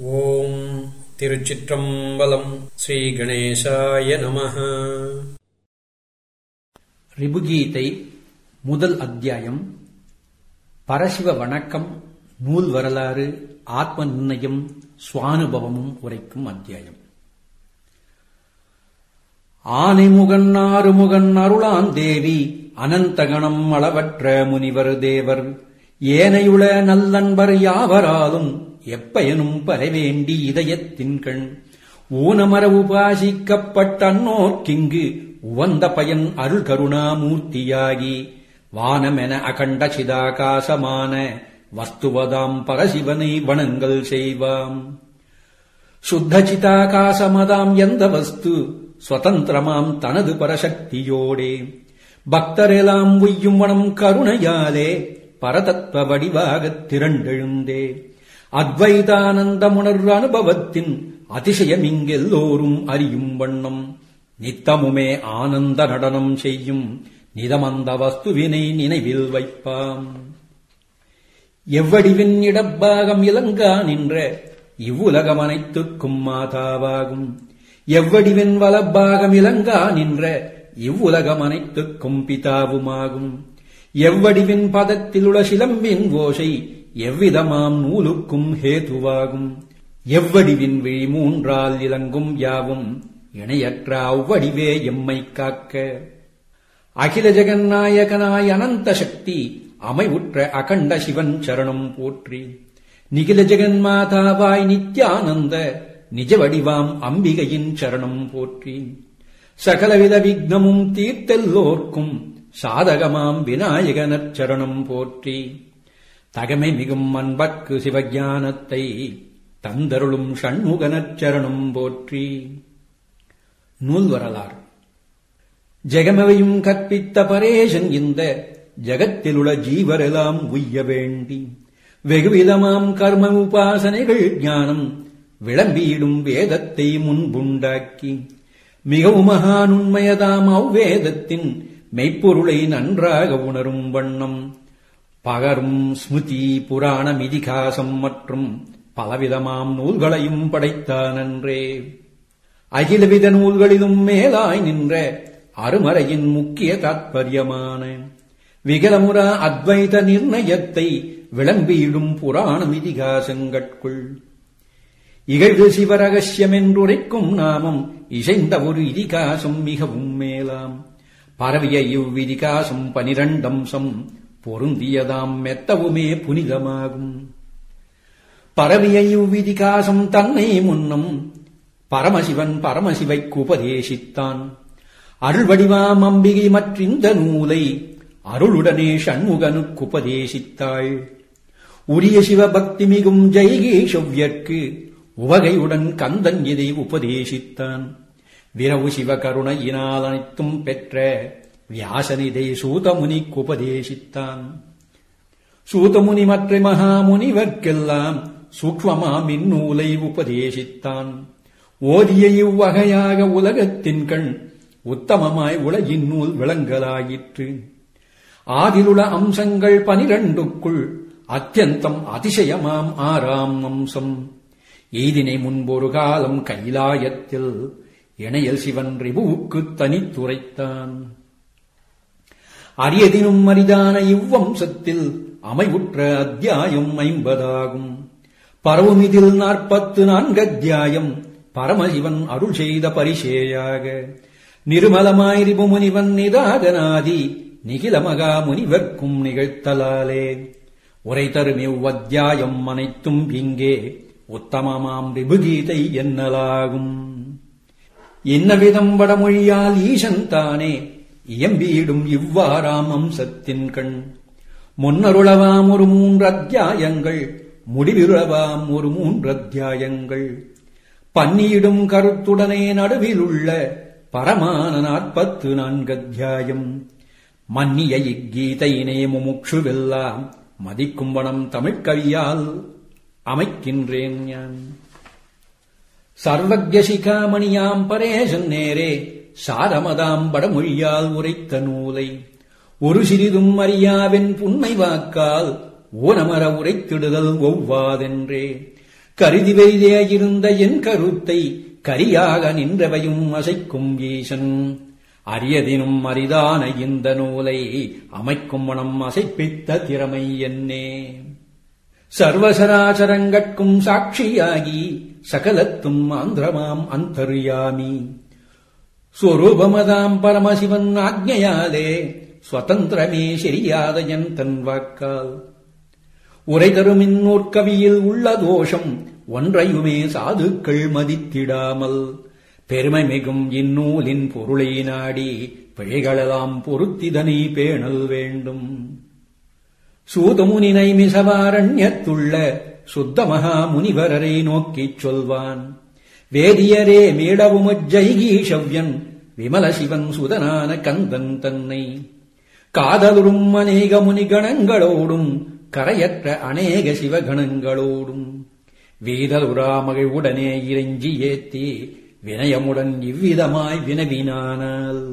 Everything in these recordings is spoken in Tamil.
ஓம் திருச்சிற்றம்பலம் ஸ்ரீ கணேசாய நமः ரிபுகீதை முதல் அத்தியாயம் பரசிவ வணக்கம் நூல் வரலாறு ஆத்ம நிர்ணயம் சுவானுபவமும் உரைக்கும் அத்தியாயம் ஆனைமுகன் ஆறுமுகன் அருளான் தேவி அனந்தகணம் அளவற்ற முனிவர் தேவர் ஏனையுள நல்லன்பர் யாவராலும் எப்பயனும் பரவேண்டி இதயத்தின்கண் ஊனமர உபாசிக்கப்பட்டன்னோர்க்கிங்கு உவந்த பயன் அருள் கருணாமூர்த்தியாகி வானமென அகண்ட சிதாகாசமான வஸ்துவதாம் பரசிவனை வணங்கல் செய்வாம் சுத்த சிதாகாசமதாம் எந்த வஸ்து சுதந்திரமாம் தனது பரசக்தியோடே பக்தரெல்லாம் உய்யும் வனம் கருணையாலே பரதத்வ வடிவாகத் திரண்டெழுந்தே அத்வைதானந்தமுணர் அனுபவத்தின் அதிசயம் இங்கெல்லோரும் அறியும் வண்ணம் நித்தமுமே ஆனந்த நடனம் செய்யும் நிதமந்த வஸ்துவினை நினைவில் வைப்பாம் எவ்வடிவின் இடப்பாகம் இலங்கா நின்ற இவ்வுலகம் அனைத்துக்கும் மாதாவாகும் எவ்வடிவின் வலப்பாகம் இலங்கா நின்ற இவ்வுலகம் அனைத்துக்கும் பிதாவுமாகும் எவ்வடிவின் பதத்திலுள்ள சிலம்பின் ஓசை எவ்விதமாம் நூலுக்கும் ஹேதுவாகும் எவ்வடிவின் விழி மூன்றால் இலங்கும் யாவும் இணையற்ற அவ்வடிவே எம்மை காக்க அகில ஜெகநாயகனாய் அனந்த சக்தி அமைவுற்ற அகண்ட சிவன் சரணம் போற்றி நிகில ஜெகன்மாதாவாய் நித்யானந்த நிஜ வடிவாம் அம்பிகையின் சரணம் போற்றி சகலவித விக்னமும் தீர்த்தெல்லோர்க்கும் சாதகமாம் விநாயகனற் சரணம் போற்றி தகமை மிகும் அன்பர்க்கு சிவஞானத்தை தந்தருளும் ஷண்முகனற் சரணம் போற்றி நூல் வரலாறு ஜெகமவையும் கற்பித்த பரேசன் இந்த ஜகத்திலுள்ள ஜீவரெல்லாம் உய்ய வேண்டி வெகுவிதமாம் கர்ம உபாசனைகள் ஞானம் விளம்பியிடும் வேதத்தை முன்புண்டாக்கி மிகவும் மகானுண்மையதாம் அவ்வேதத்தின் மெய்ப்பொருளை நன்றாக உணரும் வண்ணம் பகரும் ஸ்மிருதி புராணம் இதிகாசம் மற்றும் பலவிதமாம் நூல்களையும் படைத்தானன்றே அகிலவித நூல்களிலும் மேலாய் நின்ற அருமறையின் முக்கிய தாத்பரியமான விகலமுரா அத்வைத நிர்ணயத்தை விளம்பியிடும் புராணம் இதிகாசங்கட்குள் இகழ்வு சிவரகசியம் என்றுரைக்கும் நாமம் இசைந்த ஒரு இதிகாசம் மிகவும் மேலாம் பரவிய இவ்விதிகாசம் பனிரண்டம்சம் பொருந்தியதாம் மெத்தவுமே புனிதமாகும் பரவிய இவ்விதிகாசம் தன்னை முன்னம் பரமசிவன் பரமசிவைக்கு உபதேசித்தான் அருள் வடிவாம் அம்பிகை மற்றிந்த நூலை அருளுடனே ஷண்முகனுக்கு உபதேசித்தாள் உரிய சிவபக்தி மிகும் ஜெய்கேஷவ்யற்கு உவகையுடன் கந்தன் இதை உபதேசித்தான் விரவு சிவகருணையினால் அனைத்தும் பெற்ற வியாசனிதை சூதமுனிக்கு உபதேசித்தான் சூதமுனி மற்ற மகாமுனிவர்க்கெல்லாம் சூக்மமாம் இந்நூலை உபதேசித்தான் ஓதிய இவ்வகையாக உலகத்தின் கண் உத்தமமாய் உலகின் நூல் விளங்கலாயிற்று ஆதிலுள்ள அம்சங்கள் பனிரண்டுக்குள் அத்தியந்தம் அதிசயமாம் ஆறாம் அம்சம் எய்தினை முன்பொரு காலம் கைலாயத்தில் இணையல் சிவன் ரிபுவுக்கு தனித்துரைத்தான் அரியதினும் அரிதான இவ்வம்சத்தில் அமைவுற்ற அத்தியாயம் ஐம்பதாகும் பரவுமிதில் நாற்பத்து நான்கு அத்தியாயம் பரமசிவன் அருள் செய்த பரிசேயாக நிருமலமாய் ரிபுமுனிவன் நிதாகனாதி நிகில மகா முனிவர்க்கும் நிகழ்த்தலாலே உரை தரும் இவ்வத்தியாயம் அனைத்தும் இங்கே உத்தமமாம் ரிபுகீதை என்னலாகும் என்னவிதம் வடமொழியால் ஈசன் தானே இயம்பியிடும் இவ்வாறாம் அம்சத்தின் கண் முன்னருளவாம் ஒரு மூன்று அத்தியாயங்கள் முடிவிருளவாம் ஒரு மூன்று அத்தியாயங்கள் பன்னியிடும் கருத்துடனே நடுவிலுள்ள பரமான நாற்பத்து நான்கு அத்தியாயம் மன்னிய இக்கீதையினே முமுட்சுவெல்லாம் மதிக்கும் வனம் தமிழ்கவியால் அமைக்கின்றேன் ஞான் சர்வஜ சிகாமணியாம் பரேசன் நேரே சாரமதாம் வடமொழியால் உரைத்த நூலை ஒரு சிறிதும் அறியாவென் புன்மை வாக்கால் ஊனமர உரைத்திடுதல் ஒவ்வாதென்றே கருதி வைதே இருந்த என் கருத்தை கரியாக நின்றவையும் அசைக்கும் ஈசன் அரியதினும் அரிதான இந்த நூலை அமைக்கும் மனம் அசைப்பித்த திறமை என்னே சர்வசராசரங்கட்கும் சாட்சியாகி சகலத்தும் ஆந்திரமாம் அந்தர்யாமி ஸ்வரூபமதாம் பரமசிவன் ஆக்ஞையாலே ஸ்வதந்திரமே சரியாத என் தன் வாக்கால் உரை தரும் இந்நூற்கவியில் உள்ள தோஷம் ஒன்றையுமே சாதுக்கள் மதித்திடாமல் பெருமை மிகும் இந்நூலின் பொருளை நாடி பிழைகளெல்லாம் பொருத்திதனை பேணல் வேண்டும் சூதமுனினை மிசவாரண்யத்துள்ள சுத்த மகா முனிவரரை நோக்கிச் சொல்வான் வேதியரே மீடவுமஜ்ஜைகீஷவ்யன் விமல சிவன் சுதனான கந்தன் தன்னை காதலுறும் அநேக முனிகணங்களோடும் கரையற்ற அநேக சிவகணங்களோடும் வீதலுராமகை உடனே இறைஞ்சி ஏத்தி வினயமுடன் இவ்விதமாய் வினவினானால்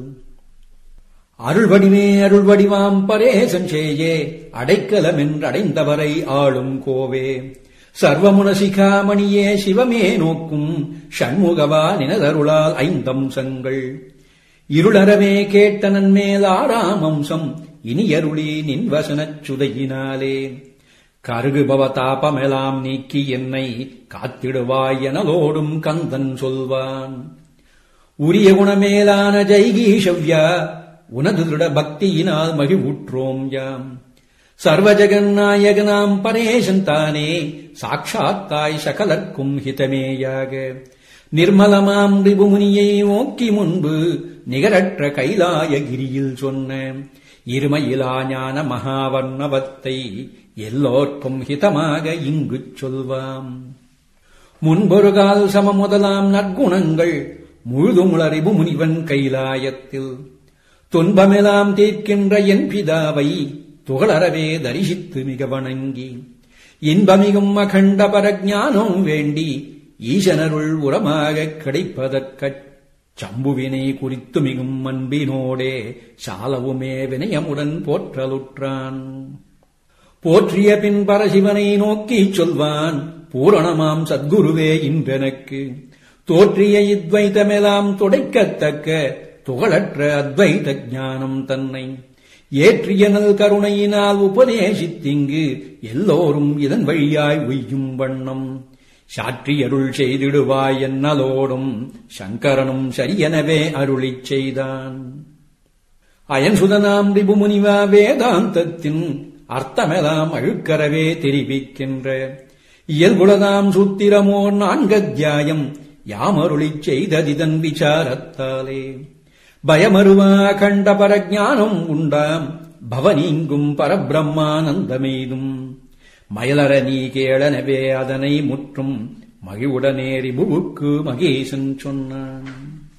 அருள்வடிவே அருள்வடிவாம் பரேசம் செய்யே அடைக்கலமென்றடைந்தவரை ஆளும் கோவே சர்வமுனசிகாமணியே சிவமே நோக்கும் ஷண்முகவா நினதருளால் ஐந்தம்சங்கள் இருளறவே கேட்டனன் மேல் ஆறாம் அம்சம் இனியருளி நின்வசனச் சுதையினாலே கருகுபவ தாபமெலாம் நீக்கி என்னை காத்திடுவாய் எனலோடும் கந்தன் சொல்வான் உரிய குணமேலான ஜெய்கீஷவ்யா உனது திருட பக்தியினால் மகிழ்வுற்றோம் யாம் சர்வஜகநாயகனாம் பரேசன் தானே சாட்சாத்தாய் சகலர்க்கும் ஹிதமேயாக நிர்மலமாம் ரிபுமுனியை நோக்கி முன்பு நிகரற்ற கைலாயகிரியில் சொன்ன இருமையிலா ஞான மகாவர்ணவத்தை எல்லோர்க்கும் ஹிதமாக இங்குச் சொல்வாம் முன்பொரு கால் சம முதலாம் நற்குணங்கள் முழுதுமுளறிவு முனிவன் கைலாயத்தில் துன்பமெலாம் தீர்க்கின்ற என் பிதாவை துகளறவே தரிசித்து மிக வணங்கி இன்பமிகும் அகண்ட பரஜானம் வேண்டி ஈசனருள் உரமாகக் கிடைப்பதற்கச் சம்புவினை குறித்து மிகும் அன்பினோடே சாலவுமே வினயமுடன் போற்றலுற்றான் போற்றிய பின் பரசிவனை நோக்கிச் சொல்வான் பூரணமாம் சத்குருவே இன்றெனக்கு தோற்றிய இத்வைதமெல்லாம் துடைக்கத்தக்க துகளற்ற அத்வைத ஞானம் தன்னை ஏற்றிய நல் கருணையினால் உபதேசித்திங்கு எல்லோரும் இதன் வழியாய் உய்யும் வண்ணம் சாற்றியருள் செய்திடுவாய் என்னலோடும் சங்கரனும் சரியெனவே அருளிச் செய்தான் அயன்சுதனாம் ரிபுமுனிவா வேதாந்தத்தின் அர்த்தமெல்லாம் அழுக்கரவே தெரிவிக்கின்ற இயல்புலதாம் சூத்திரமோ நான்கத்தியாயம் யாமருளிச் செய்ததிதன் விசாரத்தாலே பயமருவா கண்ட பரஜானம் உண்டாம் பவனீங்கும் பரபிரம்மானந்தமெய்தும் மயலற நீ கேளனவே அதனை முற்றும் மகிவுடனே ரிபுவுக்கு மகேசன் சொன்னான்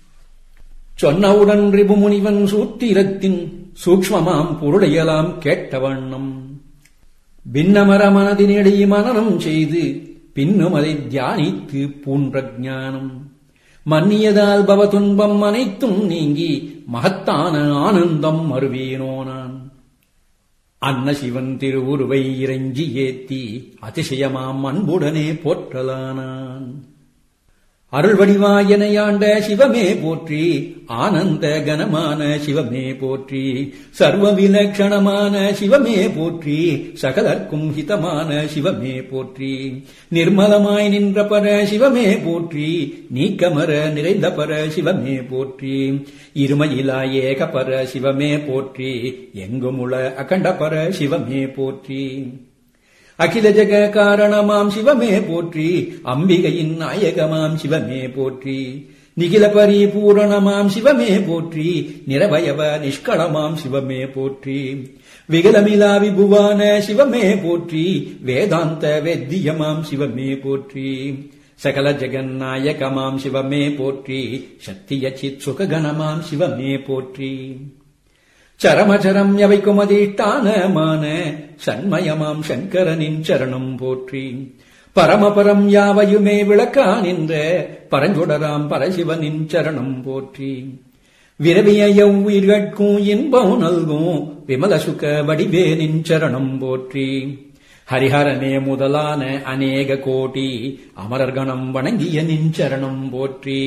சொன்னவுடன் ரிபுமுனிவன் சூத்திரத்தின் சூக்ஷ்மமாம் பொருளையலாம் கேட்ட வண்ணம் பின்னமர மனதினடி மனனம் செய்து பின்னும் அதை தியானித்து பூன்ற ஞானம் மன்னியதால் பவ துன்பம் அனைத்தும் நீங்கி மகத்தான ஆனந்தம் மறுவேனோ நான் அன்ன சிவன் திருவுருவை இறைஞ்சி ஏத்தி அதிசயமாம் அன்புடனே போற்றலானான் அருள் வடிவாயனையாண்ட சிவமே போற்றி ஆனந்த கனமான சிவமே போற்றி சர்வ விலட்சணமான சிவமே போற்றி சகலர்க்கும் ஹிதமான சிவமே போற்றி நிர்மலமாய் நின்ற பர சிவமே போற்றி நீக்கமர நிறைந்த பர சிவமே போற்றி இருமையிலா ஏக பர சிவமே போற்றி எங்குமுள அகண்ட பர சிவமே போற்றி அகில ஜக காரணமாம் சிவமே போற்றி அம்பிகையின் நாயகமாம் சிவமே போற்றி நிகில பரிபூரணமாம் சிவமே போற்றி நிரவயவ நிஷ்களமாம் சிவமே போற்றி விகலமிலா விபுவான சிவமே போற்றி வேதாந்த வேத்தியமாம் சிவமே போற்றி சகல ஜெகநாயகமாம் சிவமே போற்றி சத்திய சித் சுககணமாம் சிவமே போற்றி சரமச்சரம் எவைக்கும் அதிஷ்டானமான சண்மயமாம் சங்கரனின் சரணம் போற்றி பரமபரம் யாவையுமே விளக்கா நின்ற பரஞ்சுடராம் பரசிவனின் சரணம் போற்றி விரவிய உயிர்கட்கும் இன்பம் நல்கும் விமல சுக வடிவேனின் சரணம் போற்றி ஹரிஹரனே முதலான அநேக கோடி அமரர்கணம் வணங்கிய நின்சரணம் போற்றி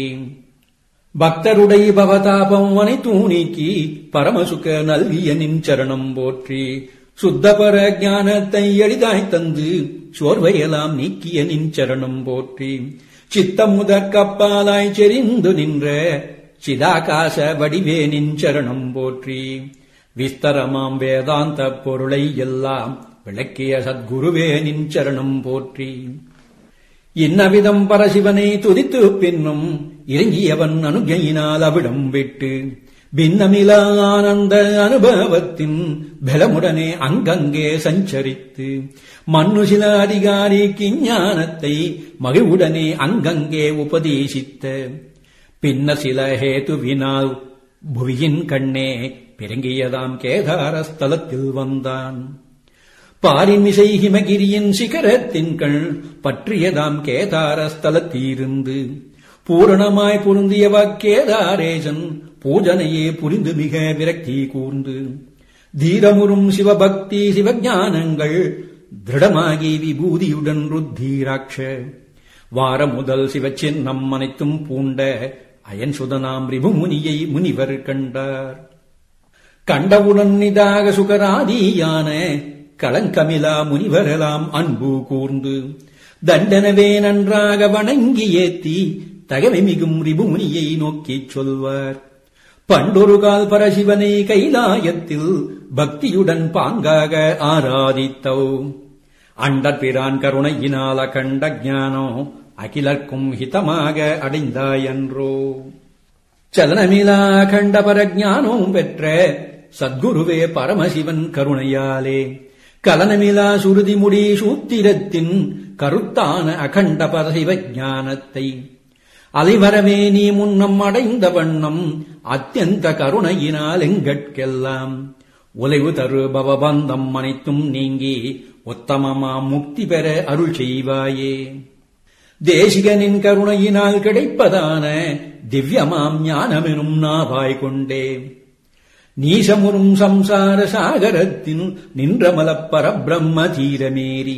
பக்தருடைய பவதாபம் அனைத்தும் நீக்கி பரமசுக நல்கிய நின்சரணம் போற்றி சுத்தபர ஞானத்தை எளிதாய் தந்து சோர்வையெல்லாம் நீக்கிய நின்சரணம் போற்றி சித்தம் முதற்கப்பாலாய் செறிந்து நின்ற சிதாகாச வடிவே நின்சரணம் போற்றி விஸ்தரமாம் வேதாந்த பொருளை எல்லாம் விளக்கிய சத்குருவே நின்சரணம் போற்றி இன்னவிதம் பரசிவனை துதித்து பின்னும் இறங்கியவன் அனுஜையினால் அவிடம் விட்டு பின்னமிலா ஆனந்த அனுபவத்தின் பலமுடனே அங்கங்கே சஞ்சரித்து மண்ணு சில அதிகாரிக்கு ஞானத்தை மகிழ்வுடனே அங்கங்கே உபதேசித்த பின்ன சில ஹேதுவினால் புவியின் கண்ணே பிறங்கியதாம் கேதாரஸ்தலத்தில் வந்தான் பாரிமிசை ஹிமகிரியின் சிகரத்தின் கண் பற்றியதாம் கேதாரஸ்தலத்தீருந்து பூரணமாய் பொருந்தியவ கேதாரேசன் பூஜனையே புரிந்து மிக விரக்தி கூர்ந்து தீரமுறும் சிவபக்தி சிவஞானங்கள் திருடமாகி விபூதியுடன் ருத்தீராட்ச வார முதல் சிவச்சின்னம் அனைத்தும் பூண்ட அயன் சுதனாம் ரிபுமுனியை முனிவர் கண்டார் கண்டவுடன் நிதாக சுகராதியான களங்கமிலா முனிவரெல்லாம் அன்பு கூர்ந்து தண்டனவே நன்றாக வணங்கி ஏத்தி தகவை மிகும் ரிபுமுனியை நோக்கிச் சொல்வார் பண்டொரு கால் பரசிவனை கைலாயத்தில் பக்தியுடன் பாங்காக ஆராதித்தோ அண்டற்பிரான் கருணையினால கண்ட ஞானோ அகிலர்க்கும் ஹிதமாக அடைந்தாயன்றோ சலனமிலா கண்ட பரஜானோம் பெற்ற சத்குருவே பரமசிவன் கருணையாலே கலனமிலா சுருதி முடி சூத்திரத்தின் கருத்தான அகண்ட பரசிவ ஞானத்தை அலைவரவே நீ முன்னம் அடைந்த வண்ணம் அத்தியந்த கருணையினால் எங்கட்கெல்லாம் உலைவு தரு பவபந்தம் அனைத்தும் நீங்கி உத்தமமாம் முக்தி பெற அருள் செய்வாயே தேசிகனின் கருணையினால் கிடைப்பதான திவ்யமாம் ஞானமெனும் நாவாய் கொண்டே நீசமுறும் சம்சார சாகரத்தின் நின்றமலப் பரபிரம்ம தீரமேறி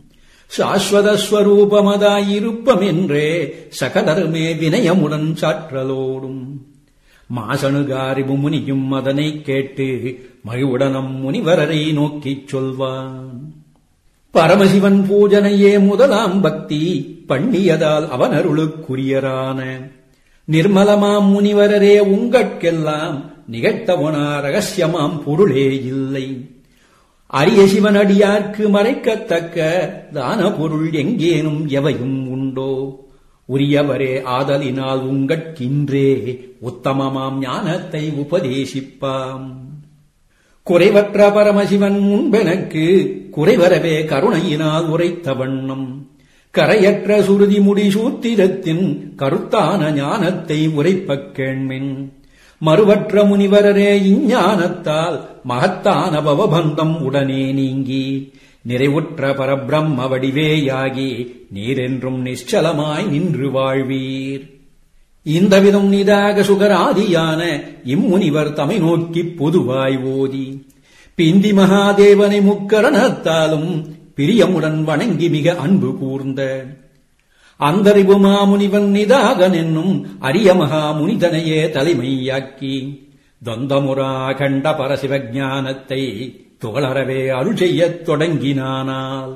சாஸ்வத ஸ்வரூபமதாயிருப்பமென்றே சகலருமே வினயமுடன் சாற்றலோடும் மாசணுகாரிபு முனியும் அதனைக் கேட்டு மகிழ்வுடனம் முனிவரரை நோக்கிச் சொல்வான் பரமசிவன் பூஜனையே முதலாம் பக்தி பண்ணியதால் அவனருளுக்குரியரான நிர்மலமாம் முனிவரரே உங்கட்கெல்லாம் நிகழ்த்தவனா ரகசியமாம் பொருளே இல்லை அரிய சிவனடியார்க்கு மறைக்கத்தக்க தான பொருள் எங்கேனும் எவையும் உண்டோ உரியவரே ஆதலினால் உங்கட்கின்றே உத்தமமாம் ஞானத்தை உபதேசிப்பாம் குறைவற்ற பரமசிவன் முன்பெனக்கு குறைவரவே கருணையினால் உரைத்த வண்ணம் கரையற்ற சுருதி முடி சூத்திரத்தின் கருத்தான ஞானத்தை உரைப்பக் கேண்மின் மறுவற்ற முனிவரரே இஞ்ஞானத்தால் மகத்தான பவபந்தம் உடனே நீங்கி நிறைவுற்ற பரபிரம்ம வடிவேயாகி நீரென்றும் நிశ్చலமாய் நின்று வாழ்வீர் இந்த விதம் நிதாக சுகராதியான இம்முனிவர் தமை நோக்கிப் பொதுவாய் ஓதி பிந்தி மகாதேவனை முக்கரணத்தாலும் பிரியமுடன் வணங்கி மிக அன்பு கூர்ந்த அந்தரிபு மாமுனிவன் நிதாகன் என்னும் அரிய மகாமுனிதனையே தலைமையாக்கி தொந்தமுரா கண்ட பரசிவஞானத்தை துகளறவே அருள் செய்யத் தொடங்கினானால்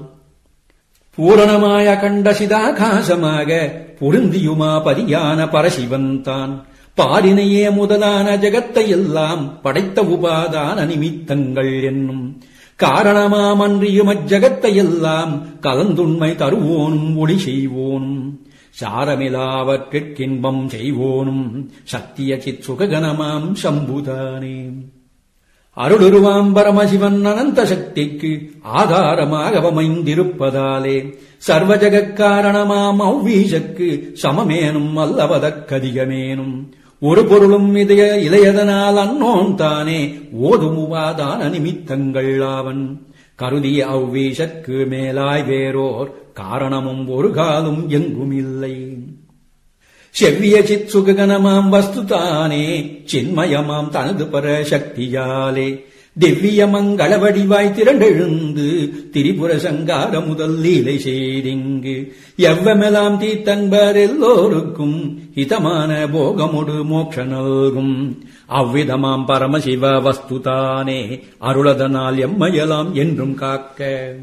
பூரணமாய கண்ட சிதாகாசமாக பொருந்தியுமா பதியான பரசிவன் தான் பாரினையே முதலான ஜகத்தை எல்லாம் படைத்த உபாதான நிமித்தங்கள் என்னும் காரணமாமன்றியும் அஜகத்தை எல்லாம் கலந்துண்மை தருவோனும் ஒளி செய்வோனும் சாரமிலாவற்றிற்கின்பம் செய்வோனும் சத்திய சித் சுககனமாம் சம்புதானே அருளுருவாம் பரமசிவன் அனந்த சக்திக்கு ஆதாரமாக அமைந்திருப்பதாலே சர்வ ஜகக்காரணமாம் அவ்வீசக்கு சமமேனும் அல்லவதற்கதிகமேனும் ஒரு பொருளும் இதய இளையதனால் அன்னோன் தானே ஓதும் உபாதான நிமித்தங்கள் ஆவன் கருதிய அவ்வீசற்கு மேலாய் வேறோர் காரணமும் ஒரு காலும் எங்கும் இல்லை செவ்விய சித் சுககனமாம் வஸ்து தானே சின்மயமாம் தனது பர சக்தியாலே திவ்ய மங்கள வடிவாய் திரண்டெழுந்து திரிபுர சங்கார முதல் லீலை செய்திங்கு எவ்வமெல்லாம் தீத்தன்பர் எல்லோருக்கும் ஹிதமான போகமுடு மோட்ச நல்கும் அவ்விதமாம் பரமசிவ வஸ்துதானே அருளதனால் எம்மையலாம் என்றும் காக்க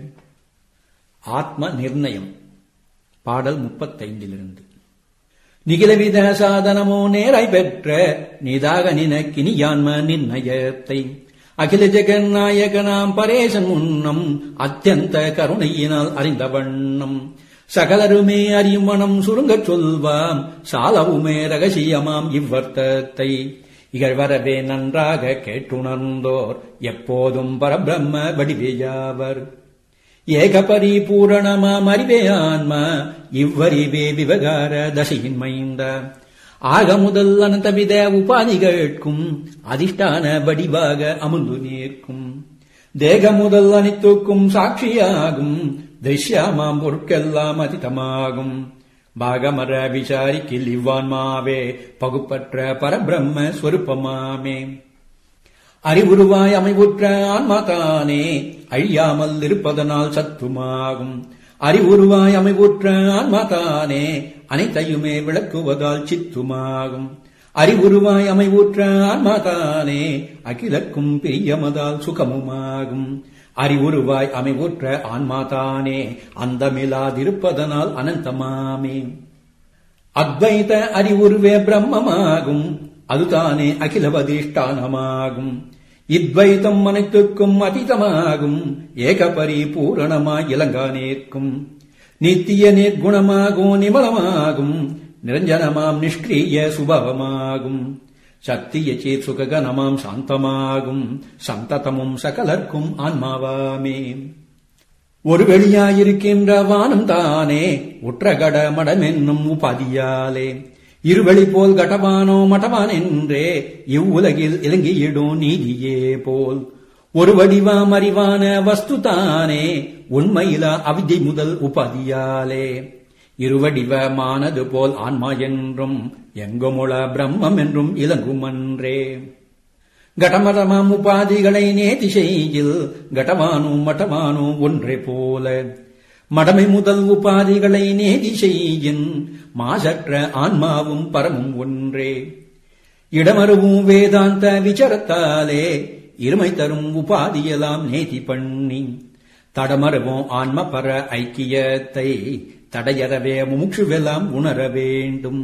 ஆத்ம நிர்ணயம் பாடல் முப்பத்தைந்திலிருந்து நிகிலவித சாதனமோ நேராய் பெற்ற நிதாக நினக்கினியான்ம நிர்ணயத்தை அகில ஜெகநாயகனாம் பரேசன் முன்னம் அத்தியந்த கருணையினால் அறிந்த வண்ணம் சகலருமே அறியும் மனம் சுருங்கச் சொல்வாம் சாலவுமே ரகசியமாம் இவ்வர்த்தத்தை இகழ்வரவே நன்றாக கேட்டுணர்ந்தோர் எப்போதும் பரபிரம்ம வடிவேயாவர் ஏக பரிபூரணமாம் அறிவே ஆன்மா இவ்வறிவே விவகார தசையின் மைந்த ஆக முதல் அனந்தவித உபாதிகட்கும் அதிஷ்டான வடிவாக அமுந்து நிற்கும் தேக முதல் அனைத்துக்கும் சாட்சியாகும் திருஷ்யாமாம் பொருட்கெல்லாம் அதிதமாகும் பாகமர விசாரிக்கில் இவ்வான்மாவே பகுப்பற்ற பரபிரம்ம ஸ்வரூபமாமே அறிவுருவாய் அமைவுற்ற ஆன்மா தானே அழியாமல் இருப்பதனால் சத்துமாகும் அறிவுருவாய் அமைவுற்ற ஆன்மா தானே அனைத்தையுமே விளக்குவதால் சித்துமாகும் அறிவுருவாய் அமைவுற்ற ஆன்மா தானே அகிலக்கும் பிரியமதால் சுகமுமாகும் அறிவுருவாய் அமைவுற்ற ஆன்மா தானே அந்தமில்லாதிருப்பதனால் அனந்தமாமே அத்வைத அறிவுருவே பிரம்மமாகும் அதுதானே அகிலவதிஷ்டானமாகும் இத்வைத்தம் அனைத்துக்கும் அதீதமாகும் ஏக பரிபூரணமாய் இலங்கா நேர்க்கும் நித்திய நிர்குணமாகும் நிமலமாகும் நிரஞ்சனமாம் நிஷ்கிரிய சுபவமாகும் சத்திய சேத் சுககனமாம் சாந்தமாகும் சந்ததமும் சகலர்க்கும் ஆன்மாவாமே ஒரு வெளியாயிருக்கின்ற வானம் தானே உற்றகட மடமென்னும் உபாதியாலே இருவழி போல் கடவானோ மடவான் என்றே இவ்வுலகில் இலங்கியிடும் நீதியே போல் ஒரு வடிவாம் அறிவான வஸ்து தானே உண்மையிலா அவிதை முதல் உபாதியாலே இருவடிவமானது போல் ஆன்மா என்றும் எங்குமுள பிரம்மம் என்றும் இலங்குமன்றே கடமரமாம் உபாதிகளை நேதி செய்யில் கடவானும் மட்டவானும் ஒன்றே போல மடமை முதல் உபாதிகளை நேதி செய்யின் மாசற்ற ஆன்மாவும் பரமும் ஒன்றே இடமருவும் வேதாந்த விசாரத்தாலே இருமை தரும் உபாதியெல்லாம் நேதி பண்ணி தடமருவும் ஆன்ம பர ஐக்கியத்தை தடையறவே முமுட்சுவெல்லாம் உணர வேண்டும்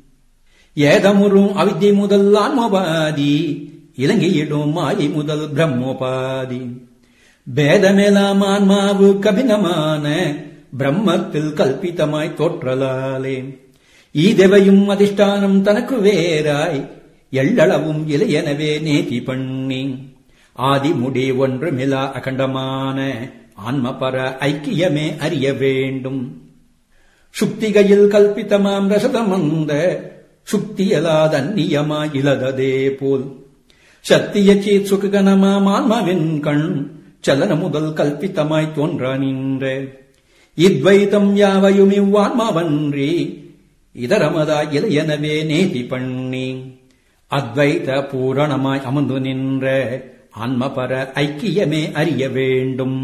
ஏதமுறும் அவித்தை முதல் ஆன்மோபாதி இலங்கையிடும் மாயை முதல் பிரம்மோபாதி பேதமெல்லாம் ஆன்மாவு கபினமான பிரம்மத்தில் கல்பித்தமாய் தோற்றலாலே ஈதவையும் அதிஷ்டானம் தனக்கு வேறாய் எள்ளளவும் இலையெனவே நேதி பண்ணி ஆதி முடி ஒன்றுமிலா அகண்டமான ஆன்மபர ஐக்கியமே அறிய வேண்டும் சுக்திகையில் கல்பித்தமாம் ரசதமந்த சுக்தியலாத அந்நியமாய் இலததே போல் சத்திய சீத் சுககனமாம் ஆன்மாவின் கண் சலன முதல் கல்பித்தமாய் தோன்ற நின்ற இத்வைத்தம் யாவையும் இவ்வான்மாவன்றி இதரமதாய் இலையெனவே நேதி பண்ணி அத்வைத பூரணமாய் அமர்ந்து நின்ற ஆன்மபர ஐக்கியமே அறிய வேண்டும்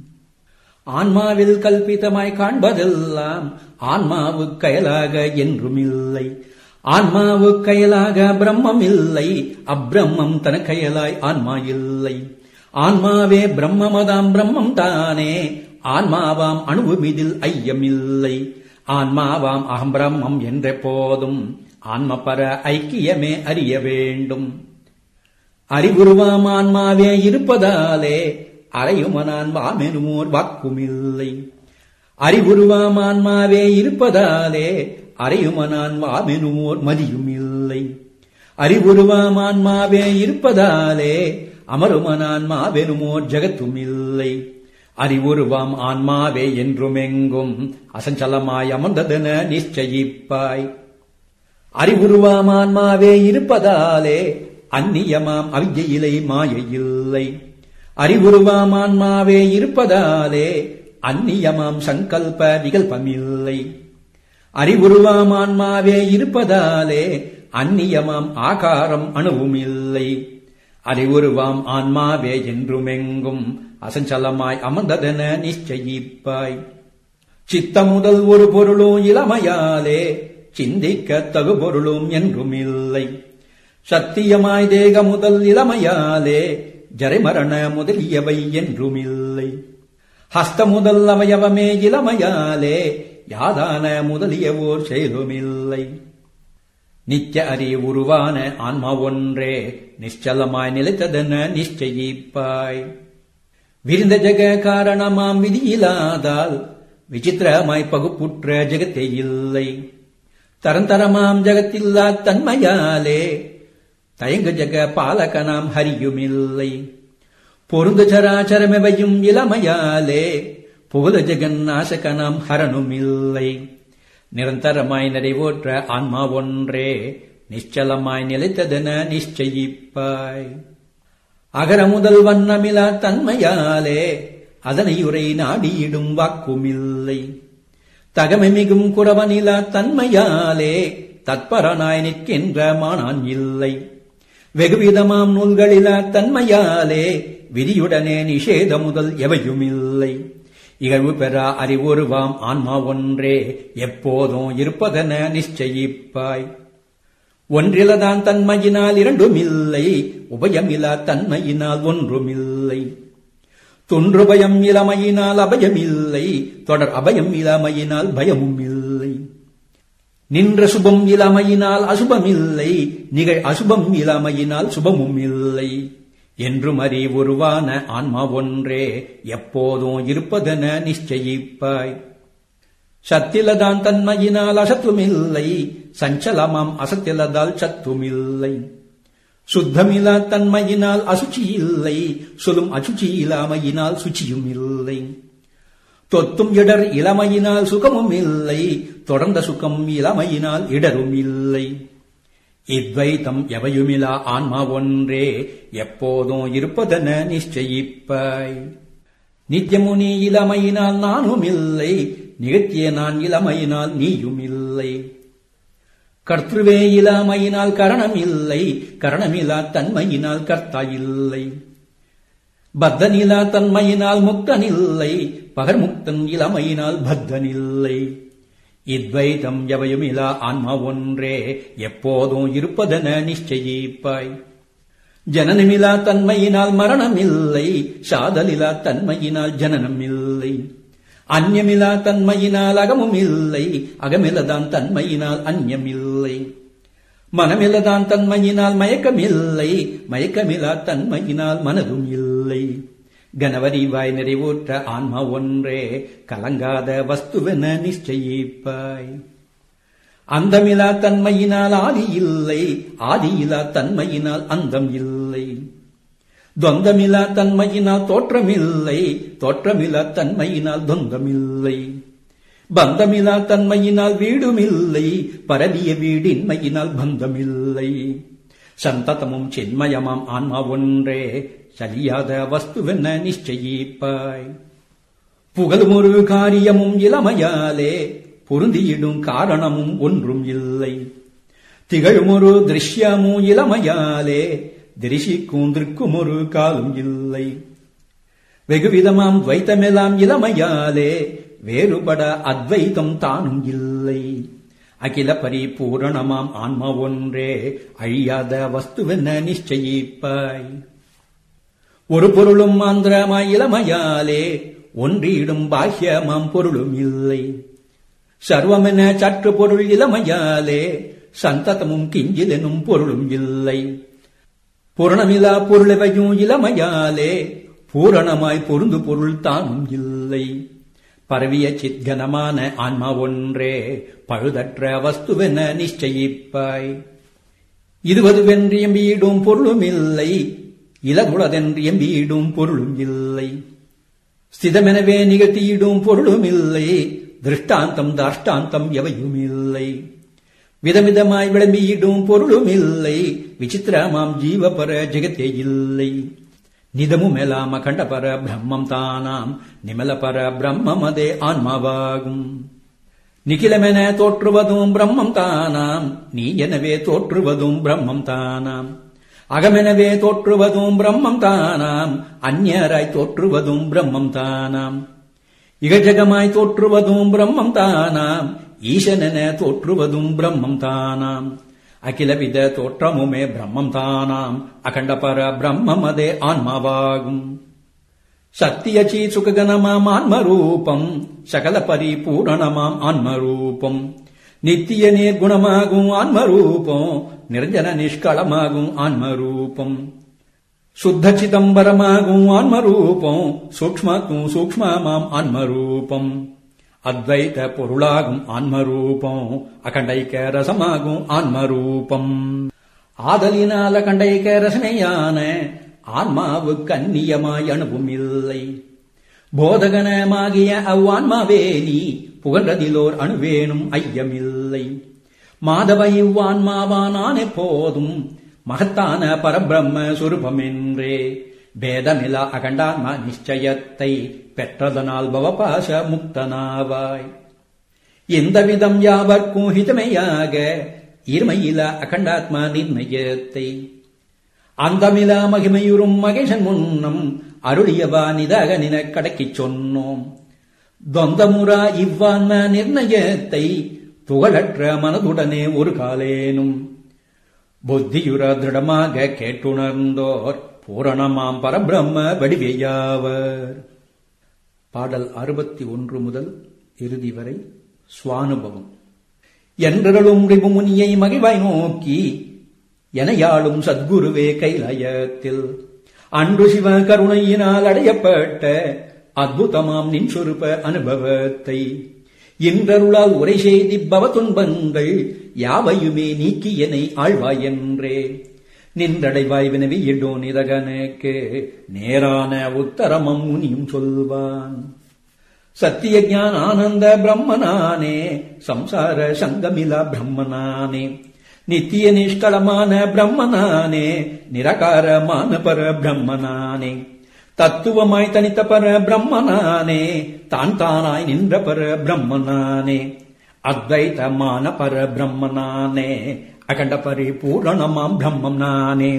ஆன்மாவில் கல்பிதமாய் காண்பதெல்லாம் ஆன்மாவு கயலாக என்றுமில்லை ஆன்மாவு கயலாக பிரம்மம் இல்லை அப்பிரம்மம் தன கயலாய் ஆன்மா இல்லை ஆன்மாவே பிரம்மமதாம் பிரம்மம் தானே ஆன்மாவாம் அணுவுமிதில் ஐயமில்லை ஆன்மாவாம் அகம் பிரம்மம் என்ற போதும் ஆன்மபர ஐக்கியமே அறிய வேண்டும் அறிவுருவாம் ஆன்மாவே இருப்பதாலே அறையுமனான் வாமெனுமோர் வாக்குமில்லை அறிவுருவாம் ஆன்மாவே இருப்பதாலே அறையுமனான் வாமெனுமோர் மதியும் இல்லை அறிவுருவாம் ஆன்மாவே இருப்பதாலே அமருமனான் மாவெனுமோர் ஜகத்தும் இல்லை அறிவுருவாம் ஆன்மாவே என்றுமெங்கும் அசஞ்சலமாய் அமர்ந்ததென நிச்சயிப்பாய் அறிவுருவாம் ஆன்மாவே இருப்பதாலே அந்நியமாம் அவிஜயிலை மாயையில்லை அறிவுருவாம் ஆன்மாவே இருப்பதாலே அந்நியமாம் சங்கல்ப விகல்பமில்லை அறிவுருவாம் ஆன்மாவே இருப்பதாலே அந்நியமாம் ஆகாரம் அணுவும் இல்லை அறிவுருவாம் ஆன்மாவே என்றுமெங்கும் அசஞ்சலமாய் அமர்ந்ததென நிச்சயிப்பாய் சித்த முதல் ஒரு பொருளும் இளமையாலே சிந்திக்க தகு பொருளும் என்றும் இல்லை சத்தியமாய் தேக முதல் இளமையாலே ஜரைமரண முதலியவை என்றும் இல்லை ஹஸ்த முதல் அவயவமே இளமையாலே யாதான முதலிய ஓர் செயலுமில்லை நித்திய அறி உருவான ஆன்மா ஒன்றே நிശ്ചலமாய் நிலைத்ததென நிச்சயிப்பாய் விருந்த ஜெக காரணமாம் விதியில்லாதால் விசித்திரமாய் பகுப்புற்ற ஜெகத்தே இல்லை தரந்தரமாம் ஜகத்தில்லா தன்மையாலே தயங்க ஜெக பாலகனாம் ஹரியுமில்லை பொருந்த சராச்சரமெவையும் இளமையாலே புகழ ஜெகன் நாசகனாம் ஹரனுமில்லை நிரந்தரமாய் நிறைவோற்ற ஆன்மா ஒன்றே நிശ്ചலமாய் நிலைத்ததென நிச்சயிப்பாய் அகர முதல் வண்ணமிலா தன்மையாலே அதனை உரை நாடியிடும் வாக்குமில்லை தகமை மிகும் குறவனிலா தன்மையாலே தத்பரனாய் நிற்கின்ற மானான் இல்லை வெகுவிதமாம் நூல்களிலா தன்மையாலே விதியுடனே நிஷேத முதல் எவையுமில்லை இகழ்வு பெறா அறிவுருவாம் ஆன்மா ஒன்றே எப்போதும் இருப்பதென நிச்சயிப்பாய் ஒன்றிலதான் தன்மையினால் இரண்டுமில்லை உபயமிலா தன்மையினால் ஒன்றுமில்லை தொன்றுபயம் இளமையினால் அபயமில்லை தொடர் அபயம் இளமையினால் பயமும் இல்லை நின்ற சுபம் இளமையினால் அசுபமில்லை நிகழ் அசுபம் இளமையினால் சுபமும் இல்லை என்றும் அறி உருவான ஆன்மா ஒன்றே எப்போதும் இருப்பதென நிச்சயிப்பாய் சத்திலதான் தன்மையினால் அசத்துமில்லை சஞ்சலமாம் அசத்திலதால் சத்துமில்லை சுத்தமிலா தன்மையினால் அசுச்சி இல்லை சொல்லும் அசுச்சி இல்லாமையினால் சுச்சியும் இல்லை தொத்தும் இடர் இளமையினால் சுகமும் இல்லை தொடர்ந்த சுகம் இளமையினால் இடரும் இல்லை இத்வைத்தம் எவையுமிலா ஆன்மா ஒன்றே எப்போதும் இருப்பதென நிச்சயிப்பாய் நித்தியமுனி இளமையினால் நானும் இல்லை நிகழ்த்திய நான் இளமையினால் நீயும் இல்லை கர்த்தவே இல்லாமையினால் கரணம் இல்லை கரணமிலா தன்மையினால் கர்த்தா இல்லை பத்தனிலா தன்மையினால் முக்தனில்லை பகர்முக்தன் இளமையினால் பத்தனில்லை இத்வைதம் எவையுமிலா ஆன்மா ஒன்றே எப்போதும் இருப்பதென நிச்சயிப்பாய் ஜனனமிலா தன்மையினால் மரணமில்லை சாதலிலா தன்மையினால் ஜனனம் இல்லை அந்யமிலா தன்மையினால் அகமும் இல்லை அகமிலதான் தன்மையினால் அந்யமில்லை மனமிலதான் தன்மையினால் மயக்கமில்லை மயக்கமிலா தன்மையினால் மனதும் இல்லை கனவரிவாய் நிறைவுற்ற ஆன்மா ஒன்றே கலங்காத வஸ்துவென நிச்சயிப்பாய் அந்தமிலா தன்மையினால் ஆதி இல்லை ஆதியிலா தன்மையினால் அந்தம் இல்லை தொந்தமிலா தன்மையினால் தோற்றமில்லை தோற்றமிலா தன்மையினால் தொந்தமில்லை பந்தமிலா தன்மையினால் வீடுமில்லை பரவிய வீடின்மையினால் பந்தமில்லை சந்ததமும் சின்மயமாம் ஆன்மா ஒன்றே சரியாத வஸ்துவென்ன நிச்சயிப்பாய் புகழும் ஒரு காரியமும் இளமையாலே பொருந்தியிடும் காரணமும் ஒன்றும் இல்லை திகழும் ஒரு திருஷ்யமும் இளமையாலே திரிசிக்கும் திருக்கும் ஒரு காலும் இல்லை வெகுவிதமாம் துவைத்தமெல்லாம் இளமையாலே வேறுபட அத்வைத்தம் தானும் இல்லை அகில பரிபூரணமாம் ஆன்மா ஒன்றே அழியாத வஸ்துவென்ன நிச்சயிப்பாய் ஒரு பொருளும் ஆந்திரமாய் இளமையாலே ஒன்றிடும் பாஹ்யமாம் பொருளும் இல்லை சர்வமென சற்று பொருள் இளமையாலே சந்ததமும் கிஞ்சிலெனும் பொருளும் இல்லை பூரணமிலா பொருளவையும் இளமையாலே பூரணமாய் பொருந்து பொருள் தானும் இல்லை பரவிய சித்கனமான ஆன்மா ஒன்றே பழுதற்ற வஸ்துவென நிச்சயிப்பாய் இருவதுவென்று எம்பியிடும் பொருளும் இல்லை இலகுளதென்று எம்பியிடும் பொருளும் இல்லை ஸ்திதமெனவே நிகழ்த்தியிடும் பொருளும் இல்லை திருஷ்டாந்தம் தாஷ்டாந்தம் எவையும் இல்லை விதமிதமாய் விளம்பியிடும் பொருளும் இல்லை விசித்திரமாம் ஜீவபர ஜெகத்தே இல்லை நிதமுமெலாம் அகண்டபர பிரம்மம் தானாம் நிமலபர பிரம்மமதே ஆன்மாவாகும் நிகிலமென தோற்றுவதும் பிரம்மம் தானாம் நீ எனவே தோற்றுவதும் பிரம்மம் தானாம் அகமெனவே தோற்றுவதும் பிரம்மம் தானாம் அந்நியராய் தோற்றுவதும் பிரம்மம் தானாம் இகஜகமாய் தோற்றுவதும் பிரம்மம் தானாம் ஈசனென தோற்றுவதும் பிரம்மம் தானாம் அகிலவித தோற்றமுமே பிரம்மம் தானாம் அகண்ட பர பிரம்மம் அதே ஆன்மாவாகும் சத்தியச்சி சுககனமாம் ஆன்மரூபம் சகல பரிபூரணமாம் ஆன்மரூபம் நித்திய நிர்குணமாகும் ஆன்மரூபம் நிரஞ்சன நிஷ்களமாகும் ஆன்மரூபம் சுத்த சிதம்பரமாகும் ஆன்மரூபம் சூக்ஷ்மக்கும் சூக்ஷ்மமாம் ஆன்மரூபம் அத்வைத பொருளாகும் ஆன்மரூபம் அகண்டைக்க ரசமாகும் ஆன்மரூபம் ஆதலினால் அகண்டைக்க ரசனையான ஆன்மாவுக்கு அந்நியமாய் அணுவும் இல்லை போதகனமாகிய அவ்வான்மாவே நீ புகழ்றதிலோர் அணுவேனும் ஐயமில்லை மாதவ இவ்வான்மாவானான் எப்போதும் மகத்தான பரபிரம்ம சுரூபமென்றே பேதமிலா அகண்டான்மா நிச்சயத்தை பெற்றதனால் பவபாச முக்தனாவாய் இந்த விதம் யாவர்க்கும் ஹிதமையாக இருமையில அகண்டாத்மா நிர்ணயத்தை அந்தமில மகிமையுறும் மகேஷன் முன்னம் அருளியவா நிதாக நின கடக்கிச் சொன்னோம் தொந்தமுறா இவ்வான்ம நிர்ணயத்தை புகழற்ற மனதுடனே ஒரு காலேனும் புத்தியுற திருடமாக கேட்டுணர்ந்தோர் பூரணமாம் பரபிரம்ம வடிவையாவர் பாடல் அறுபத்தி ஒன்று முதல் இறுதி வரை சுவானுபவம் என்றருளும் ரிபுமுனியை மகிழ்வாய் நோக்கி எனையாளும் சத்குருவே கைலாயத்தில் அன்று சிவ கருணையினால் அடையப்பட்ட அத்புதமாம் நின் சொருப அனுபவத்தை இன்றருளால் உரை செய்தி பவ துன்பங்கள் யாவையுமே நீக்கி எனை ஆழ்வாய் என்றே நின்றடைவாய் வினவி இடோ நிதகனுக்கு நேரான உத்தரமம் முனியும் சொல்வான் சத்திய ஞான ஆனந்த பிரம்மனானே சம்சார சங்கமிலா பிரம்மனானே நித்திய நிஷ்களமான பிரம்மனானே நிரகாரமான பர பிரம்மனானே தத்துவமாய் தனித்த பர பிரம்மனானே தான் தானாய் நின்ற பர பிரம்மனானே அத்வைதமான பர பிரம்மனானே அகண்ட பரிபூரணமாம் பிரம்மம் நானே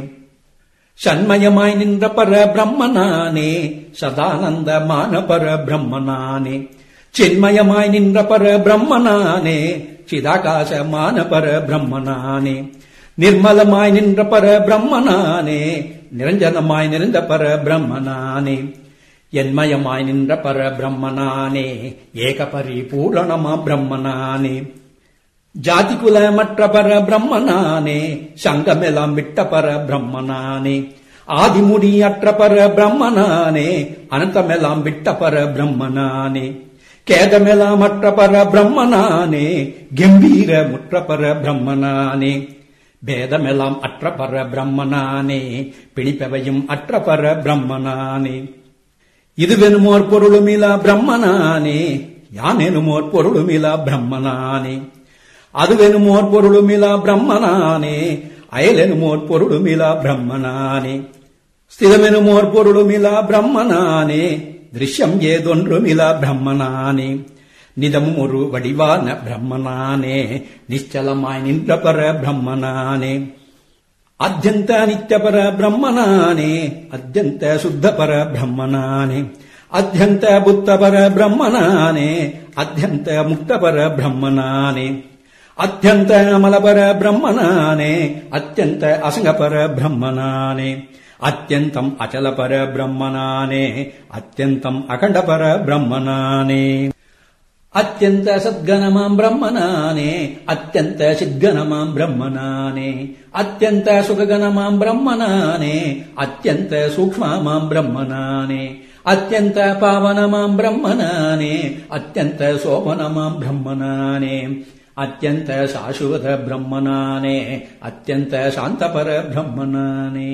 சண்மயமாய் நின்ற பர பிரம்மனானே சதானந்தமான பர பிரம்மனானே சின்மயமாய் நின்ற பர பிரம்மனானே சிதாகாசமான பர பிரம்மனானே நிர்மலமாய் நின்ற பர பிரம்மனானே நிரஞ்சனமாய் நிறைந்த பர பிரம்மனானே என்மயமாய் நின்ற பர பிரம்மனானே ஏக பரிபூரணமா பிரம்மனானே ஜாதி குலமற்ற பர பிரம்மனானே சங்கமெல்லாம் விட்ட பர பிரம்மனானே ஆதிமுடி அற்ற பர பிரம்மனானே அனந்தமெல்லாம் விட்ட பர பிரம்மனானே கேதமெல்லாம் அற்ற பர பிரம்மனானே கம்பீர முற்ற பர பிரம்மனானே பேதமெல்லாம் அற்ற பர பிரம்மனானே பிணிப்பவையும் அற்ற பர பிரம்மனானே இதுவெனுமோர் பொருளுமிலா பிரம்மனானே யானெனுமோர் பொருளுமிலா பிரம்மனானே அதுவெனுமோர் பொருளுமிலா பிரம்மனானே அயலெனுமோர் பொருளுமிலா பிரம்மனானே ஸ்திரமெனுமோர் பொருளுமிலா பிரம்மனானே திருஷ்யம் ஏதொன்றுமிலா பிரம்மனானே நிதமும் ஒரு வடிவான பிரம்மனானே நிச்சலமாய் நின்ற பர பிரம்மனானே அத்தியந்த நித்தியபர பிரம்மனானே அத்தியந்த சுத்தபர பிரம்மனானே அத்தியந்த புத்தபர பிரம்மனானே அத்தியந்த முக்தபர பிரம்மனானே ಅತ್ಯಂತ ಅಮಲಪರ ಬ್ರಹ್ಮನಾನೇ ಅತ್ಯಂತ ಅಸಂಗಪರ ಬ್ರಹ್ಮನಾನೇ ಅತ್ಯಂತಂ ಅಚಲಪರ ಬ್ರಹ್ಮನಾನೇ ಅತ್ಯಂತಂ ಅಖಂಡಪರ ಬ್ರಹ್ಮನಾನೇ ಅತ್ಯಂತ ಸದ್ಗನಮಾಂ ಬ್ರಹ್ಮನಾನೇ ಅತ್ಯಂತ ಸಿದ್ಗನಮಾಂ ಬ್ರಹ್ಮನಾನೇ ಅತ್ಯಂತ ಸುಖಗನಮಾಂ ಬ್ರಹ್ಮನಾನೇ ಅತ್ಯಂತ ಸೂಕ್ಷ್ಮಮಾಂ ಬ್ರಹ್ಮನಾನೇ ಅತ್ಯಂತ ಪಾವನಮಾಂ ಬ್ರಹ್ಮನಾನೇ ಅತ್ಯಂತ ಸೋಪನಮಾಂ ಬ್ರಹ್ಮನಾನೇ ಅತ್ಯಂತ ಶಾಶ್ವತ ಬ್ರಹ್ಮನಾನೇ ಅತ್ಯಂತ ಶಾಂತಪರ ಬ್ರಹ್ಮನಾನೇ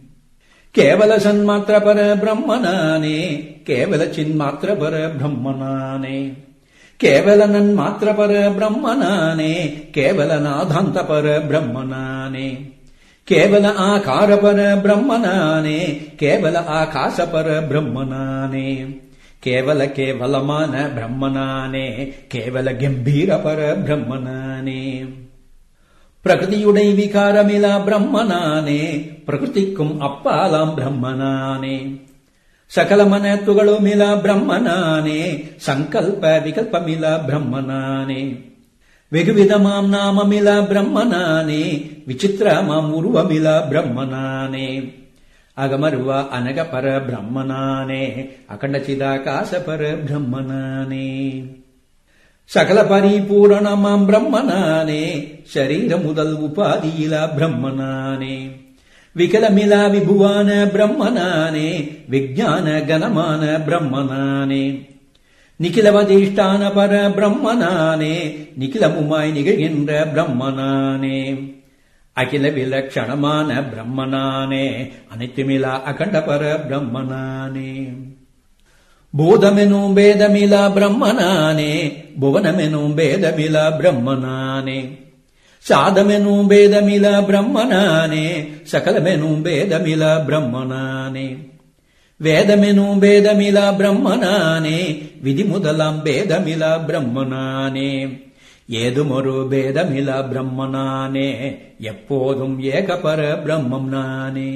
ಕೇವಲ ಸನ್ಮಾತ್ರ ಪರ ಬ್ರಹ್ಮನಾನೇ ಕೇವಲ ಚಿನ್ಮಾತ್ರ ಪರ ಬ್ರಹ್ಮನಾನೇ ಕೇವಲ ನನ್ಮಾತ್ರ ಪರ ಬ್ರಹ್ಮನಾನೇ ಕೇವಲ ನಾಧಾಂತ ಪರ ಬ್ರಹ್ಮನಾನೇ ಕೇವಲ ಆಕಾರ ಪರ ಬ್ರಹ್ಮನಾನೇ ಕೇವಲ ಆಕಾಶ ಪರ ಬ್ರಹ್ಮನಾನೇ ಕೇವಲ ಕೇವಲಮಾನ ಬ್ರಹ್ಮನಾನೇ ಕೇವಲ ಗಂಭೀರ ಪರ ಬ್ರಹ್ಮನಾನೇ பிரகிருதியுடை விகாரமிலா பிரம்மனானே பிரகிருதிக்கும் அப்பாலாம் பிரம்மனானே சகலமனத்துகளுமில பிரம்மனானே சங்கல்ப விகல்பமில பிரம்மனானே வெகுவிதமாம் நாமமில பிரம்மனானே விசித்திரமாம் உருவமில பிரம்மனானே அகமருவ அனக பர பிரம்மனானே அகண்ட சிதாகாச பர பிரம்மனானே சகல பரிபூரணமாம் பிரம்மனானே சரீர முதல் உபாதியில பிரம்மனானே விகலமிலா விபுவான பிரம்மனானே விஜான கனமான பிரம்மனானே நிகிலவதிஷ்டான பர பிரம்மனானே நிகிலமுமாய் நிகழ்கின்ற பிரம்மனானே அகில விலட்சணமான பிரம்மனானே அனைத்துமிலா அகண்ட பர பிரம்மனானே பூதமெனும் பேதமிலா பிரம்மனானே புவனமெனும் பேதமிலா பிரம்மனானே சாதமெனும் பேதமில பிரம்மனானே சகலமெனும் பேதமில பிரம்மனானே வேதமெனும் பேதமில பிரம்மனானே விதி முதலாம் பேதமில பிரம்மனானே ஏதுமொரு பேதமில பிரம்மனானே எப்போதும் ஏகபர பிரம்மம் நானே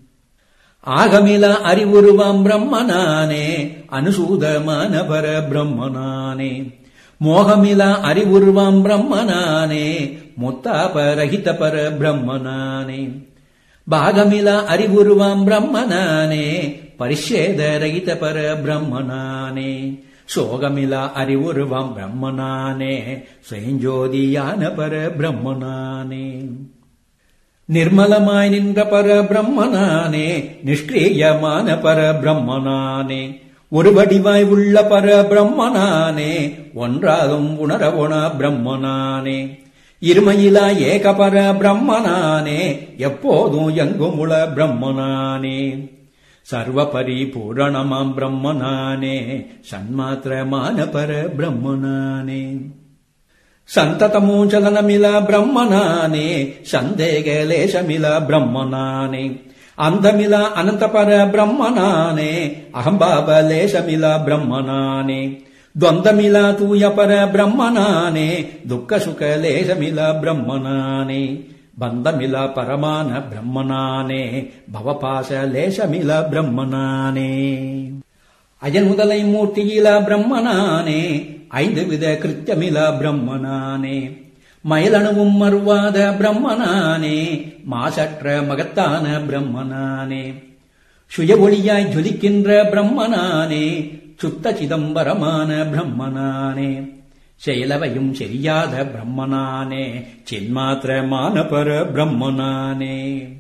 ஆகமில அறிவுருவாம் பிரம்மனானே அனுசூதமான பர பிரம்மனானே மோகமில அறிவுருவாம் பிரம்மனானே முத்தாபரகித பர பிரம்மனானே பாகமில அறிவுருவாம் பிரம்மனானே பரிஷேத ரகித பர பிரம்மனானே சோகமில அறிவுருவாம் பிரம்மனானே சுயஞ்சோதியான பர பிரம்மனானே நிர்மலமாய் நின்ற பர பிரம்மனானே நிஷ்கிரியமான பர பிரம்மனானே ஒரு வடிவாய் உள்ள பர பிரம்மனானே ஒன்றாலும் உணரவுண பிரம்மனானே இருமையிலா ஏகபர பிரம்மனானே எப்போதும் எங்கும் உள பிரம்மனானே சர்வ பரிபூரணமாம் பிரம்மனானே சன்மாத்திரமான பர பிரம்மனானே சந்ததமூச்சலனமில பிரம்மனானே சந்தேகலேசமில பிரம்மனானே அந்தமில அனந்தபர பிரம்மனானே அகம்பாபலேசமில பிரம்மனானே ద్వంద్వమిల తూయపర బ్రహ్మనానే దుఃఖ సుఖలేశమిల బ్రహ్మనానే బంధమిల పరమాన బ్రహ్మనానే భవపాశలేశమిల బ్రహ్మనానే அஜன் முதலை மூர்த்தியில பிரம்மனானே ஐந்து வித கிருத்தியமில பிரம்மனானே மயிலணுவும் மறுவாத பிரம்மனானே மாசற்ற மகத்தான பிரம்மனானே சுய ஒளியாய் ஜொலிக்கின்ற பிரம்மனானே சுத்த சிதம்பரமான பிரம்மனானே செயலவையும் செய்யாத பிரம்மனானே சின்மாத்திரமான பர பிரம்மனானே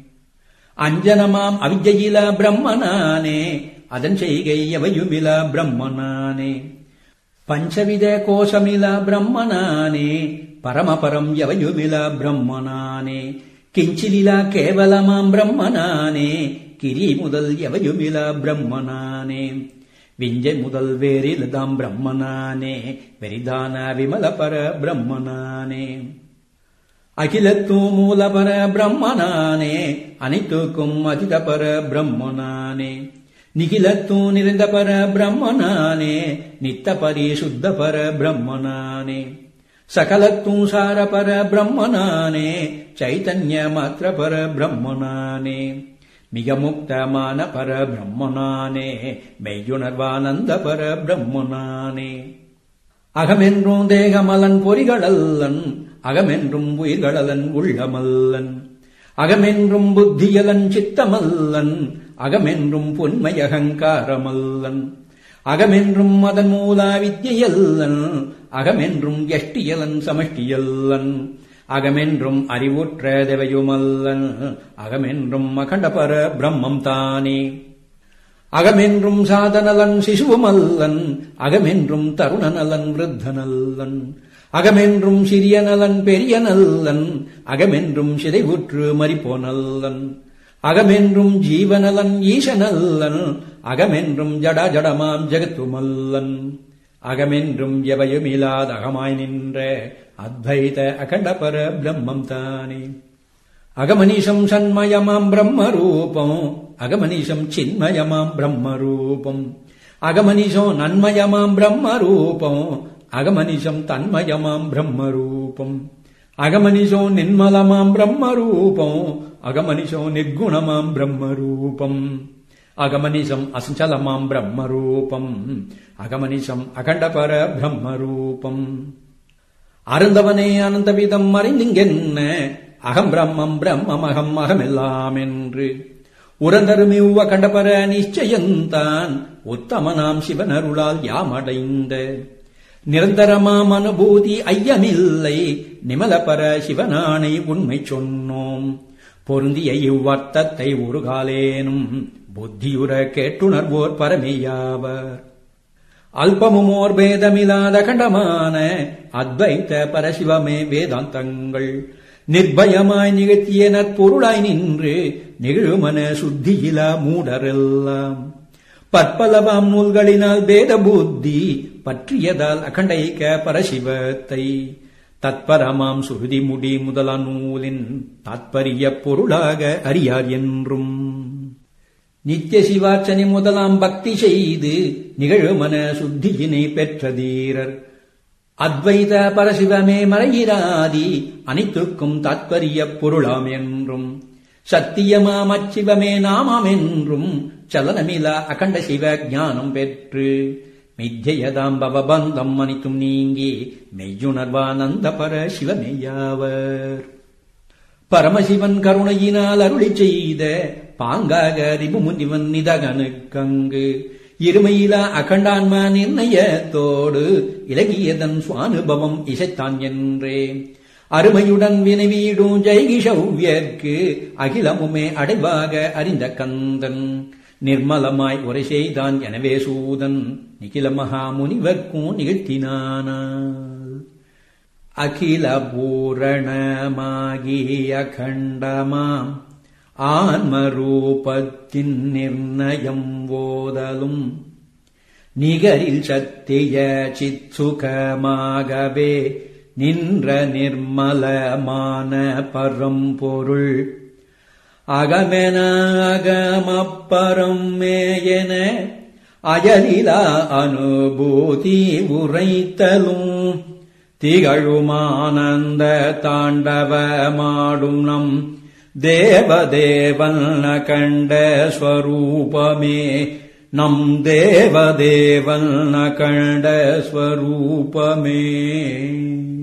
அஞ்சனமாம் அவிஜயில பிரம்மனானே அதன் செய்கை எவையுமில பிரம்மனானே பஞ்சவித கோஷமில பிரம்மனானே பரமபரம் எவையுமில பிரம்மனானே கிஞ்சிலில கேவலமாம் பிரம்மனானே கிரி முதல் எவையுமில பிரம்மனானே விஞ்சை முதல் வேறில்தாம் பிரம்மனானே வெரிதான விமல பர பிரம்மனானே அகிலத்தும் மூலபர பிரம்மனானே அனைத்துக்கும் அதித பர பிரம்மனானே நிகிலத்தும் நிறைந்த பர பிரம்மனானே நித்த பரிசுத்த பர பிரம்மனானே சகலத்தும் சார பர பிரம்மனானே சைத்தன்ய மாத்திர பர பிரம்மனானே மிக முக்தமான பர பிரம்மனானே மெய்யுணர்வானந்த பர பிரம்மனானே அகமென்றும் தேகமலன் பொறிகளல்லன் அகமென்றும் உயிர்களலன் உள்ளமல்லன் அகமென்றும் புத்தியலன் சித்தமல்லன் அகமென்றும் பொன்மையகங்காரமல்லன் அகமென்றும் அதன் மூலா வித்தியல்லன் அகமென்றும் எஷ்டியலன் சமஷ்டியல்லன் அகமென்றும் அறிவுற்ற தேவையுமல்லன் அகமென்றும் அகண்டபர பிரம்மம் தானே அகமென்றும் சாதனலன் சிசுவுமல்லன் அகமென்றும் தருணநலன் விருத்தனல்லன் அகமென்றும் சிறிய நலன் பெரிய நல்லன் அகமென்றும் சிதைவுற்று மறிப்போனல்லன் அகமென்றும் ஜீவநலன் ஈசனல்லன் அகமென்றும் ஜட ஜடமாம் ஜெகத்துமல்லன் அகமென்றும் எவையுமில்லாத அகமாய் நின்ற அத்வைத அகண்டபர பிரம்மம் தானே அகமனிஷம் சண்மயமாம் பிரம்மரூபம் அகமனிஷம் சின்மயமாம் பிரம்மரூபம் அகமனிஷோ நன்மயமாம் பிரம்மரூபம் அகமனிஷம் தன்மயமாம் பிரம்மரூபம் அகமனிஷோ நிர்மலமாம் பிரம்மரூபம் அகமனிஷோ நிர்குணமாம் பிரம்மரூபம் அகமனிஷம் அசஞ்சலமாம் பிரம்மரூபம் அகமனிஷம் அகண்டபர பிரம்மரூபம் அருந்தவனே அனந்தவிதம் அறிந்திங்கென்ன அகம் பிரம்மம் பிரம்மம் அகம் அகமெல்லாம் என்று உரந்தருமிவ் அகண்டபர நிச்சயந்தான் உத்தமனாம் சிவனருளால் யாமடைந்த நிரந்தரமாம் அனுபூதி ஐயமில்லை நிமலபர சிவனானை உண்மை சொன்னோம் பொருந்திய இவ்வர்த்தத்தை ஒரு காலேனும் புத்தியுற கேட்டுணர்வோர் பரமேயாவர் அல்பமுமோர் பேதமில்லாத கண்டமான அத்வைத்த பரசிவமே வேதாந்தங்கள் நிர்பயமாய் நிகழ்த்திய நற்பொருளாய் நின்று நிகழுமன சுத்தியிலா மூடரெல்லாம் பற்பலவாம் நூல்களினால் பேத புத்தி பற்றியதால் அகண்டைக்க பரசிவத்தை தத்பரமாம் சுருதி முடி முதலா நூலின் தாத்பரிய பொருளாக அறியார் என்றும் நித்திய சிவார்ச்சனை முதலாம் பக்தி செய்து நிகழுமன சுத்தியினை பெற்ற தீரர் அத்வைத பரசிவமே மறையிராதி அனைத்துக்கும் தாத்பரிய பொருளாம் என்றும் சத்தியமாம் அச்சிவமே நாமாம் என்றும் சலனமிலா அகண்ட சிவ ஞானம் பெற்று மித்தியதாம் பவபந்தம் அனைத்தும் நீங்கி மெய்யுணர்வானந்த பர சிவமேயாவர் பரமசிவன் கருணையினால் அருளி செய்த பாங்காக ரிபுமுனிவன் நிதகனுக்கங்கு இருமையிலா அகண்டான்ம நிர்ணயத்தோடு இலகியதன் சுவானுபவம் இசைத்தான் என்றே அருமையுடன் வினவீடும் ஜெய்கிஷவ்யர்க்கு அகிலமுமே அடைவாக அறிந்த கந்தன் நிர்மலமாய் உரை செய்தான் எனவே சூதன் நிகில மகாமுனிவர்க்கும் நிகழ்த்தினானால் அகில பூரணமாகி அகண்டமாம் ஆன்மரூபத்தின் நிர்ணயம் ஓதலும் நிகரில் சத்திய சித்சுகமாகவே நின்ற நிர்மலமான பரம்பொருள் அகமென அகமப்பரம் மேயன அயலிலா அனுபூதி உரைத்தலும் திகழுமானந்த தாண்டவமாடும் நம் தேவதேவன் கண்ட ஸ்வரூபமே நம் தேவதேவன் கண்ட ஸ்வரூபமே